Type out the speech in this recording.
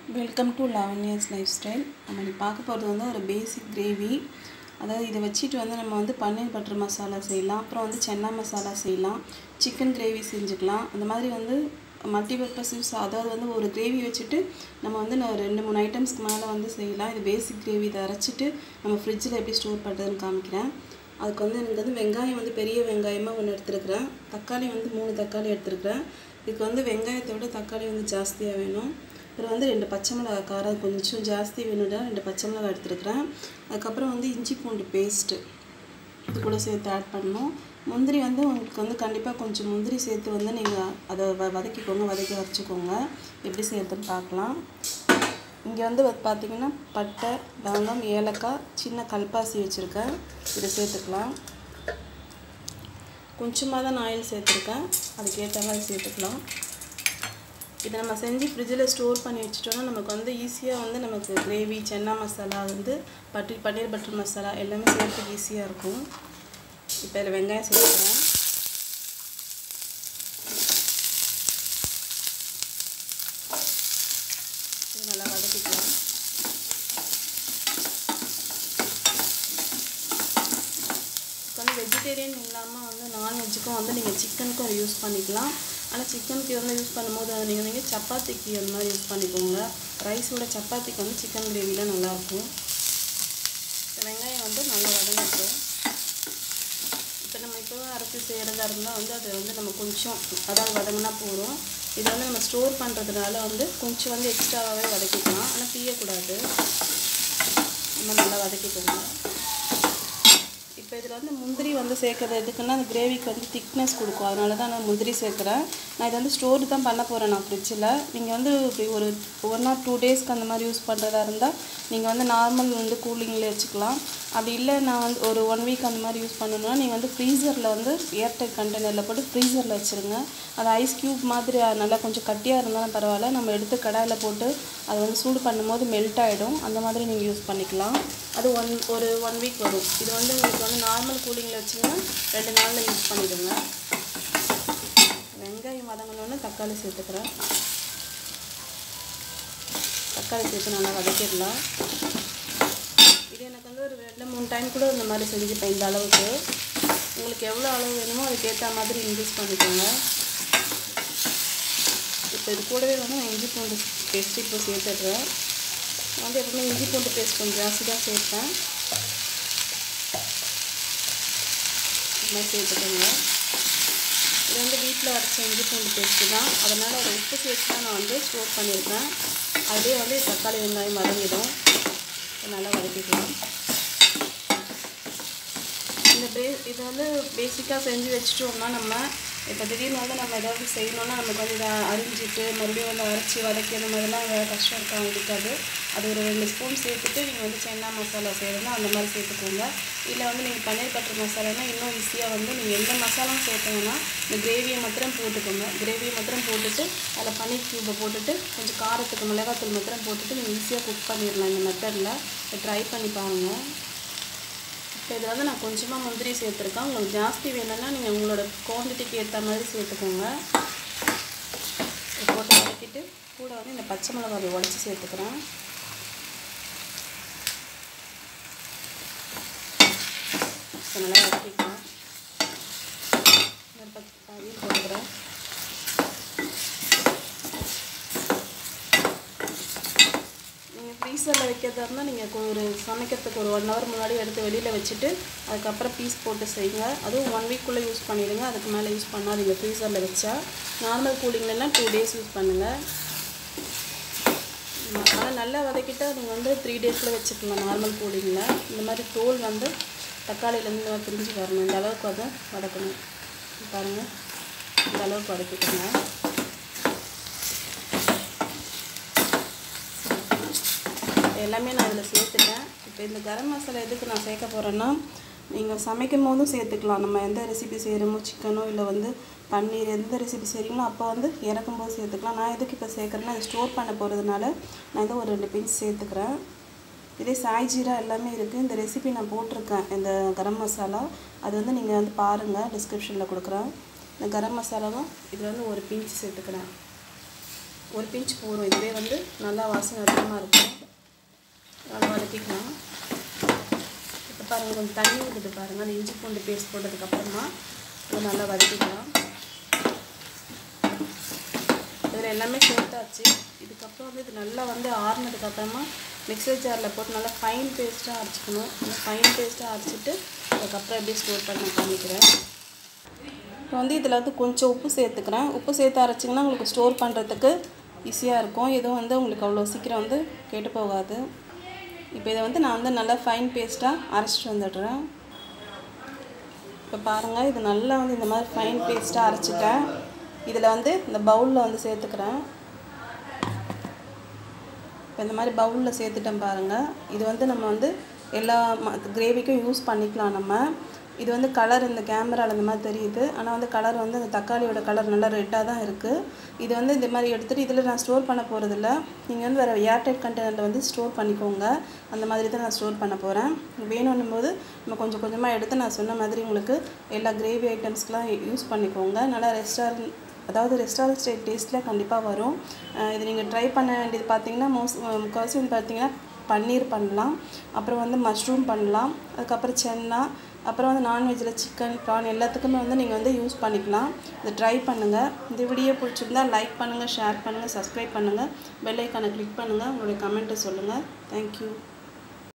welcome to Lavanya's lifestyle நம்ம இன்னைக்கு பார்க்க போகிறது வந்து ஒரு பேசிக் கிரேவி அதாவது இதை வச்சுட்டு வந்து நம்ம வந்து பன்னீர் பட்டர் மசாலா செய்யலாம் அப்புறம் வந்து சென்னா மசாலா செய்யலாம் சிக்கன் கிரேவி செஞ்சுக்கலாம் அந்த மாதிரி வந்து மல்டிபர்பஸ் யூஸ் அதாவது வந்து ஒரு கிரேவி வச்சுட்டு நம்ம வந்து நான் ரெண்டு மூணு ஐட்டம்ஸ்க்கு மேலே வந்து செய்யலாம் இது பேசிக் கிரேவி இதை அரைச்சிட்டு நம்ம ஃப்ரிட்ஜில் எப்படி ஸ்டோர் பண்ணுறதுன்னு காமிக்கிறேன் அதுக்கு வந்து எனக்கு வந்து வெங்காயம் வந்து பெரிய வெங்காயமாக ஒன்று எடுத்துருக்கிறேன் தக்காளி வந்து மூணு தக்காளி எடுத்துருக்கிறேன் இதுக்கு வந்து வெங்காயத்தை விட தக்காளி வந்து ஜாஸ்தியாக வேணும் அப்புறம் வந்து ரெண்டு பச்சை மிளகா காரம் கொஞ்சம் ஜாஸ்தி வேணும்னா ரெண்டு பச்சை மிளகா எடுத்துருக்கிறேன் அதுக்கப்புறம் வந்து இஞ்சி பூண்டு பேஸ்ட்டு இது கூட சேர்த்து ஆட் பண்ணணும் முந்திரி வந்து உங்களுக்கு வந்து கண்டிப்பாக கொஞ்சம் முந்திரி சேர்த்து வந்து நீங்கள் அதை வ வதக்கிக்கோங்க வதக்கி வரைச்சிக்கோங்க எப்படி சேர்த்துன்னு பார்க்கலாம் இங்கே வந்து வந்து பார்த்தீங்கன்னா பட்டை லவங்கம் ஏலக்காய் சின்ன கல்பாசி வச்சுருக்கேன் இதை சேர்த்துக்கலாம் கொஞ்சமாக தான் ஆயில் சேர்த்துருக்கேன் அதுக்கேற்ற மாதிரி சேர்த்துக்கலாம் இதை நம்ம செஞ்சு ஃப்ரிட்ஜில் ஸ்டோர் பண்ணி வச்சிட்டோம்னா நமக்கு வந்து ஈஸியாக வந்து நமக்கு கிரேவி சென்னா மசாலா வந்து பட்டி பன்னீர் பட்டர் மசாலா எல்லாமே சேர்த்துக்கு ஈஸியாக இருக்கும் இப்போ இதில் வெங்காயம் சேர்த்துக்கிறேன் இது நல்லா வதக்கிக்கலாம் இப்போ வந்து வெஜிடேரியன் இல்லாமல் வந்து நான்வெஜ்ஜுக்கும் வந்து நீங்கள் சிக்கனுக்கும் யூஸ் பண்ணிக்கலாம் ஆனால் சிக்கனுக்கு வந்து யூஸ் பண்ணும்போது அதை நீங்கள் நீங்கள் சப்பாத்திக்கு அந்த மாதிரி யூஸ் பண்ணிக்கோங்க ரைஸோட சப்பாத்திக்கு வந்து சிக்கன் கிரேவியில் நல்லாயிருக்கும் வெங்காயம் வந்து நல்லா வதங்கட்டும் இப்போ நம்ம இப்போ அரைச்சி செய்கிறதா இருந்தால் வந்து அதை வந்து நம்ம கொஞ்சம் அதாவது வதங்கினா போதும் இதை வந்து நம்ம ஸ்டோர் பண்ணுறதுனால வந்து கொஞ்சம் வந்து எக்ஸ்ட்ராவாகவே வதக்கிக்கலாம் ஆனால் தீயக்கூடாது நம்ம நல்லா வதக்கிக்கோங்க இப்போ இதில் வந்து முந்திரி வந்து சேர்க்குறது எதுக்குன்னா அந்த கிரேவிக்கு வந்து திக்னஸ் கொடுக்கும் அதனால தான் நான் முந்திரி சேர்க்குறேன் நான் இதை வந்து ஸ்டோர் தான் பண்ண போகிறேன் நான் ஃப்ரிட்ஜில் நீங்கள் வந்து இப்படி ஒரு ஒன் ஆர் டூ டேஸ்க்கு அந்த மாதிரி யூஸ் பண்ணுறதா இருந்தால் நீங்கள் வந்து நார்மல் வந்து கூலிங்கில் வச்சுக்கலாம் அப்படி இல்லை நான் வந்து ஒரு ஒன் வீக் அந்த மாதிரி யூஸ் பண்ணணும்னா நீங்கள் வந்து ஃப்ரீசரில் வந்து ஏர்டைட் கண்டெய்னரில் போட்டு ஃப்ரீசரில் வச்சுருங்க அது ஐஸ் க்யூப் மாதிரி நல்லா கொஞ்சம் கட்டியாக இருந்தாலும் பரவாயில்ல நம்ம எடுத்து கடாயில் போட்டு அதை வந்து சூடு பண்ணும்போது மெல்ட் ஆகிடும் அந்த மாதிரி நீங்கள் யூஸ் பண்ணிக்கலாம் அது ஒன் ஒரு ஒன் வீக் வரும் இது வந்து உங்களுக்கு வந்து நார்மல் கூலிங்கில் வச்சிங்கன்னா ரெண்டு நாளில் யூஸ் பண்ணிவிடுங்க வெங்காயம் வதங்கினோன்னு தக்காளி சேர்த்துக்கிறேன் தக்காளி சேர்த்து நல்லா வதக்கிடலாம் இது எனக்கு வந்து ஒரு ரெண்டு மூணு டைம் கூட இந்த மாதிரி செஞ்சுப்பேன் இந்த அளவுக்கு உங்களுக்கு எவ்வளோ அளவு வேணுமோ அதுக்கேற்ற மாதிரி இன்க்ரீஸ் பண்ணிக்கோங்க இப்போ இது கூடவே வந்து நான் இஞ்சி பூண்டு பேஸ்ட் இப்போ சேர்த்துடுறேன் வந்து எப்பவுமே இஞ்சி பூண்டு பேஸ்ட் கொஞ்சம் ஜாஸ்தி தான் சேர்ப்பேன் இது மாதிரி சேர்த்துக்கோங்க இது வந்து வீட்டில் அரைச்ச இஞ்சி பூண்டு பேஸ்ட்டு தான் அதனால் அதை உப்பு சேர்த்து தான் நான் வந்து ஸ்டோர் பண்ணியிருக்கேன் அதுலேயே வந்து தக்காளி வெங்காயம் வதங்கிடும் நல்லா வதக்கிக்கலாம் இந்த பே இதை வந்து பேசிக்காக செஞ்சு வச்சுட்டோம்னா நம்ம இப்போ திடீர்னு வந்து நம்ம ஏதாவது செய்யணும்னா நமக்கு வந்து இதை அரிஞ்சிட்டு மறுபடியும் வந்து அரைச்சி வதக்கி அந்த மாதிரிலாம் வேறு கஷ்டம் இருக்க இருக்காது அது ஒரு ரெண்டு ஸ்பூன் சேர்த்துட்டு நீங்கள் வந்து சென்னா மசாலா செய்கிறதா அந்த மாதிரி சேர்த்துக்கோங்க இல்லை வந்து நீங்கள் பன்னீர் பட்டர் மசாலானா இன்னும் ஈஸியாக வந்து நீங்கள் எந்த மசாலாவும் சேர்த்தீங்கன்னா இந்த கிரேவியை மாத்திரம் போட்டுக்கோங்க கிரேவியை மாத்திரம் போட்டுட்டு அதில் பன்னீர் க்யூப்பை போட்டுட்டு கொஞ்சம் காரத்துக்கு மிளகாத்தூள் மாத்திரம் போட்டுட்டு நீங்கள் ஈஸியாக குக் பண்ணிடலாம் இந்த மெத்தடில் ட்ரை பண்ணி பாருங்கள் இப்போ இதில் வந்து நான் கொஞ்சமாக முந்திரி சேர்த்துருக்கேன் உங்களுக்கு ஜாஸ்தி வேணும்னா நீங்கள் உங்களோட குவான்டிட்டிக்கு ஏற்ற மாதிரி சேர்த்துக்கோங்க போட்டு வதக்கிட்டு கூட வந்து இந்த பச்சை மிளகாய் உடச்சி சேர்த்துக்கிறேன் இப்போ நல்லா வதக்கிக்கலாம் ஒரு பத்து அதையும் போட்டுக்கிறேன் நீங்கள் ஃப்ரீசரில் வைக்கிறதா இருந்தால் நீங்கள் ஒரு சமைக்கிறதுக்கு ஒரு ஒன் ஹவர் முன்னாடி எடுத்து வெளியில் வச்சுட்டு அதுக்கப்புறம் பீஸ் போட்டு செய்யுங்க அதுவும் ஒன் வீக்குள்ளே யூஸ் பண்ணிடுங்க அதுக்கு மேலே யூஸ் பண்ணாதீங்க ஃப்ரீசரில் வச்சா நார்மல் கூலிங்லலாம் டூ டேஸ் யூஸ் பண்ணுங்கள் ஆனால் நல்லா வதக்கிட்டால் நீங்கள் வந்து த்ரீ டேஸில் வச்சுக்கலாம் நார்மல் கூலிங்கில் இந்த மாதிரி தோல் வந்து தக்காளியிலேருந்து பிரிஞ்சு வரணும் இந்த அளவுக்கு அதை வதக்கணும் பாருங்கள் இந்த அளவுக்கு வதக்கிக்கோங்க எல்லாமே நான் இதில் சேர்த்துட்டேன் இப்போ இந்த கரம் மசாலா எதுக்கு நான் சேர்க்க போகிறேன்னா நீங்கள் சமைக்கும் போதும் சேர்த்துக்கலாம் நம்ம எந்த ரெசிபி செய்கிறோமோ சிக்கனோ இல்லை வந்து பன்னீர் எந்த ரெசிபி செய்கிறீங்களோ அப்போ வந்து இறக்கும் போது சேர்த்துக்கலாம் நான் எதுக்கு இப்போ சேர்க்குறேன்னா அது ஸ்டோர் பண்ண போகிறதுனால நான் இதை ஒரு ரெண்டு பிஞ்ச் சேர்த்துக்கிறேன் இதே சாய் ஜீரா எல்லாமே இருக்குது இந்த ரெசிபி நான் போட்டிருக்கேன் இந்த கரம் மசாலா அது வந்து நீங்கள் வந்து பாருங்கள் டிஸ்கிரிப்ஷனில் கொடுக்குறேன் இந்த கரம் மசாலாவும் இதில் வந்து ஒரு பிஞ்ச் சேர்த்துக்கிறேன் ஒரு பிஞ்ச் போதும் இதுவே வந்து நல்லா வாசனை அதிகமாக இருக்கும் நல்லா வதக்கிக்கலாம் இப்போ பாருங்கள் கொஞ்சம் தண்ணி ஊற்றுட்டு பாருங்கள் அந்த இஞ்சி பூண்டு பேஸ்ட் போட்டதுக்கப்புறமா இதை நல்லா வதக்கிக்கலாம் இதில் எல்லாமே சேர்த்தாச்சு இதுக்கப்புறம் வந்து இது நல்லா வந்து ஆறுனதுக்கப்புறமா மிக்சர் ஜாரில் போட்டு நல்லா ஃபைன் பேஸ்ட்டாக அரைச்சிக்கணும் நல்லா ஃபைன் பேஸ்ட்டாக அரைச்சிட்டு அதுக்கப்புறம் எப்படி ஸ்டோர் பண்ண காமிக்கிறேன் இப்போ வந்து இதில் வந்து கொஞ்சம் உப்பு சேர்த்துக்கிறேன் உப்பு சேர்த்து அரைச்சிங்கன்னா உங்களுக்கு ஸ்டோர் பண்ணுறதுக்கு ஈஸியாக இருக்கும் எதுவும் வந்து உங்களுக்கு அவ்வளோ சீக்கிரம் வந்து கெட்டு போகாது இப்போ இதை வந்து நான் வந்து நல்லா ஃபைன் பேஸ்ட்டாக அரைச்சிட்டு வந்துடுறேன் இப்போ பாருங்கள் இது நல்லா வந்து இந்த மாதிரி ஃபைன் பேஸ்ட்டாக அரைச்சிட்டேன் இதில் வந்து இந்த பவுலில் வந்து சேர்த்துக்கிறேன் இப்போ இந்த மாதிரி பவுலில் சேர்த்துட்டேன் பாருங்கள் இது வந்து நம்ம வந்து எல்லா கிரேவிக்கும் யூஸ் பண்ணிக்கலாம் நம்ம இது வந்து கலர் இந்த கேமராவில் இந்த மாதிரி தெரியுது ஆனால் வந்து கலர் வந்து அந்த தக்காளியோட கலர் நல்லா ரெட்டாக தான் இருக்குது இது வந்து இந்த மாதிரி எடுத்துகிட்டு இதில் நான் ஸ்டோர் பண்ண போகிறதில்ல நீங்கள் வந்து வேறு ஏர்டைட் கண்டெய்னரில் வந்து ஸ்டோர் பண்ணிக்கோங்க அந்த மாதிரி தான் நான் ஸ்டோர் பண்ண போகிறேன் வேணும்னும் போது நம்ம கொஞ்சம் கொஞ்சமாக எடுத்து நான் சொன்ன மாதிரி உங்களுக்கு எல்லா கிரேவி ஐட்டம்ஸ்க்கெலாம் யூஸ் பண்ணிக்கோங்க நல்லா ரெஸ்டாரண்ட் அதாவது ரெஸ்டாரண்ட் ஸ்டைல் டேஸ்ட்டில் கண்டிப்பாக வரும் இது நீங்கள் ட்ரை பண்ண வேண்டியது பார்த்தீங்கன்னா மோஸ்ட் முக்கால்வாசி வந்து பார்த்தீங்கன்னா பன்னீர் பண்ணலாம் அப்புறம் வந்து மஷ்ரூம் பண்ணலாம் அதுக்கப்புறம் சென்னா அப்புறம் வந்து நான்வெஜ்ஜில் சிக்கன் ப்ரான் எல்லாத்துக்குமே வந்து நீங்கள் வந்து யூஸ் பண்ணிக்கலாம் இதை ட்ரை பண்ணுங்கள் இந்த வீடியோ பிடிச்சிருந்தா லைக் பண்ணுங்கள் ஷேர் பண்ணுங்கள் சப்ஸ்கிரைப் பண்ணுங்கள் பெல் ஐக்கானை கிளிக் பண்ணுங்கள் உங்களுடைய கமெண்ட்டை சொல்லுங்கள் தேங்க்யூ